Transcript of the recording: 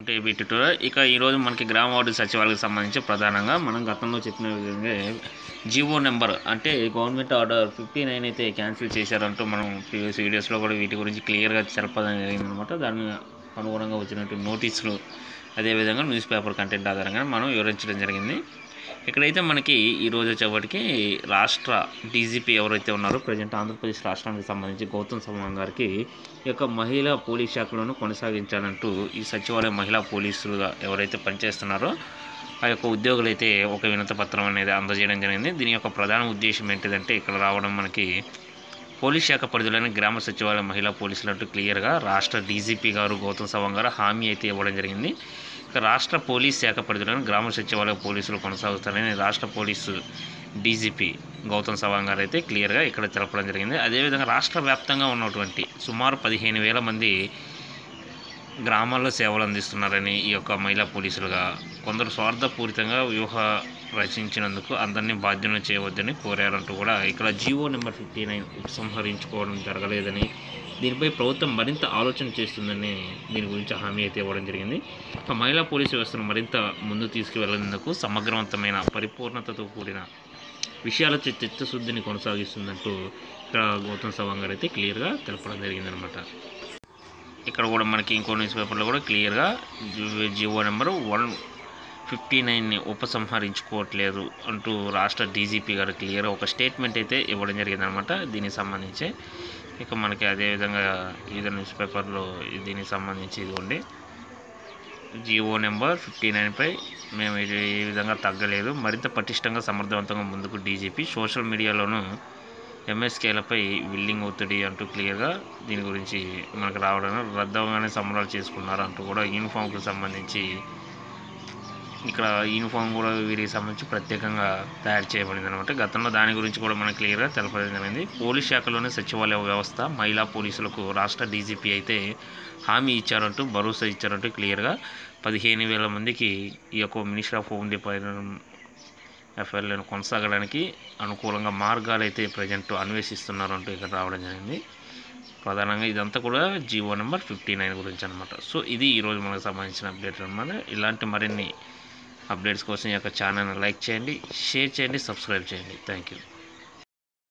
అంటే వీటితో ఇక ఈరోజు మనకి గ్రామ వార్డు సచివాలయానికి సంబంధించి ప్రధానంగా మనం గతంలో చెప్పిన విధంగా జీవో నెంబర్ అంటే గవర్నమెంట్ ఆర్డర్ ఫిఫ్టీ నైన్ అయితే క్యాన్సిల్ చేశారంటూ మనం ప్రీవియస్ వీడియోస్లో కూడా వీటి గురించి క్లియర్గా తెలపడం జరిగిందనమాట దాని అనుగుణంగా వచ్చినటువంటి నోటీసులు అదేవిధంగా న్యూస్ పేపర్ కంటెంట్ ఆధారంగా మనం వివరించడం జరిగింది ఇక్కడైతే మనకి ఈరోజు వచ్చేప్పటికి రాష్ట్ర డీజీపీ ఎవరైతే ఉన్నారో ప్రజెంట్ ఆంధ్రప్రదేశ్ రాష్ట్రానికి సంబంధించి గౌతమ్ సవాంగ్ గారికి ఈ యొక్క మహిళా పోలీస్ శాఖలను కొనసాగించాలంటూ ఈ సచివాలయ మహిళా పోలీసులుగా ఎవరైతే పనిచేస్తున్నారో ఆ యొక్క ఉద్యోగులు అయితే ఒక వినత పత్రం అనేది అందజేయడం జరిగింది దీని యొక్క ప్రధాన ఉద్దేశం ఏంటిదంటే ఇక్కడ రావడం మనకి పోలీస్ శాఖ పరిధిలోని గ్రామ సచివాలయ మహిళా పోలీసులు అంటూ క్లియర్గా రాష్ట్ర డీజీపీ గారు గౌతమ్ సవాంగ్ గారు హామీ అయితే ఇవ్వడం జరిగింది ఇక రాష్ట్ర పోలీస్ శాఖ పరిధిలోని గ్రామ సచివాలయ పోలీసులు కొనసాగుతారని రాష్ట్ర పోలీసు డీజీపీ గౌతమ్ సవాంగ్ గారు అయితే క్లియర్గా ఇక్కడ తెలపడం జరిగింది అదేవిధంగా రాష్ట్ర వ్యాప్తంగా ఉన్నటువంటి సుమారు పదిహేను వేల మంది గ్రామాల్లో సేవలు అందిస్తున్నారని ఈ యొక్క మహిళా పోలీసులుగా కొందరు స్వార్థపూరితంగా వ్యూహ రచించినందుకు అందరినీ బాధ్యులను చేయవద్దని కోరారంటూ కూడా ఇక్కడ జీవో నెంబర్ ఫిఫ్టీ నైన్ ఉపసంహరించుకోవడం జరగలేదని దీనిపై ప్రభుత్వం మరింత ఆలోచన చేస్తుందని దీని గురించి హామీ అయితే ఇవ్వడం జరిగింది ఇక మహిళా పోలీసు వ్యవస్థను మరింత ముందు తీసుకువెళ్లేందుకు సమగ్రవంతమైన పరిపూర్ణతతో కూడిన విషయాలతో చిత్తశుద్ధిని కొనసాగిస్తుందంటూ ఇక్కడ గౌతమ్ సవాంగ్ గారు అయితే క్లియర్గా తెలపడం జరిగిందనమాట ఇక్కడ కూడా మనకి ఇంకో న్యూస్ పేపర్లో కూడా క్లియర్గా జివో నెంబర్ వన్ ఫిఫ్టీ నైన్ని ఉపసంహరించుకోవట్లేదు అంటూ రాష్ట్ర డీజీపీ గారు క్లియర్ ఒక స్టేట్మెంట్ అయితే ఇవ్వడం జరిగిందనమాట దీనికి సంబంధించి ఇక మనకి అదేవిధంగా వివిధ న్యూస్ పేపర్లో దీనికి సంబంధించి ఇదిగోండి జియో నెంబర్ ఫిఫ్టీ నైన్పై మేము ఇది ఈ విధంగా తగ్గలేదు మరింత పటిష్టంగా సమర్థవంతంగా ముందుకు డీజీపీ సోషల్ మీడియాలోనూ ఎంఎస్కేలపై విల్లింగ్ ఒత్తిడి అంటూ క్లియర్గా దీని గురించి మనకు రావడం రద్దవగానే సంబరాలు చేసుకున్నారు అంటూ కూడా యూనిఫామ్కి సంబంధించి ఇక్కడ యూనిఫామ్ కూడా వీరికి సంబంధించి ప్రత్యేకంగా తయారు చేయబడింది అనమాట గతంలో దాని గురించి కూడా మనకు క్లియర్గా తెలపడం జరిగింది పోలీస్ శాఖలోని సచివాలయ వ్యవస్థ మహిళా పోలీసులకు రాష్ట్ర డీజీపీ అయితే హామీ ఇచ్చారంటూ భరోసా ఇచ్చారంటూ క్లియర్గా పదిహేను వేల మందికి ఈ యొక్క మినిస్టర్ ఆఫ్ హోమ్ డిపార్ట్మెంట్ ఎఫ్ఐఆర్లను కొనసాగడానికి అనుకూలంగా మార్గాలు అయితే ప్రజెంట్ అన్వేషిస్తున్నారు అంటూ ఇక్కడ రావడం జరిగింది ప్రధానంగా ఇదంతా కూడా జీవో నెంబర్ ఫిఫ్టీ నైన్ గురించి అనమాట సో ఇది ఈరోజు మనకు సంబంధించిన అప్డేట్ అనమాట ఇలాంటి మరిన్ని అప్డేట్స్ కోసం ఈ యొక్క ఛానల్ని లైక్ చేయండి షేర్ చేయండి సబ్స్క్రైబ్ చేయండి థ్యాంక్ యూ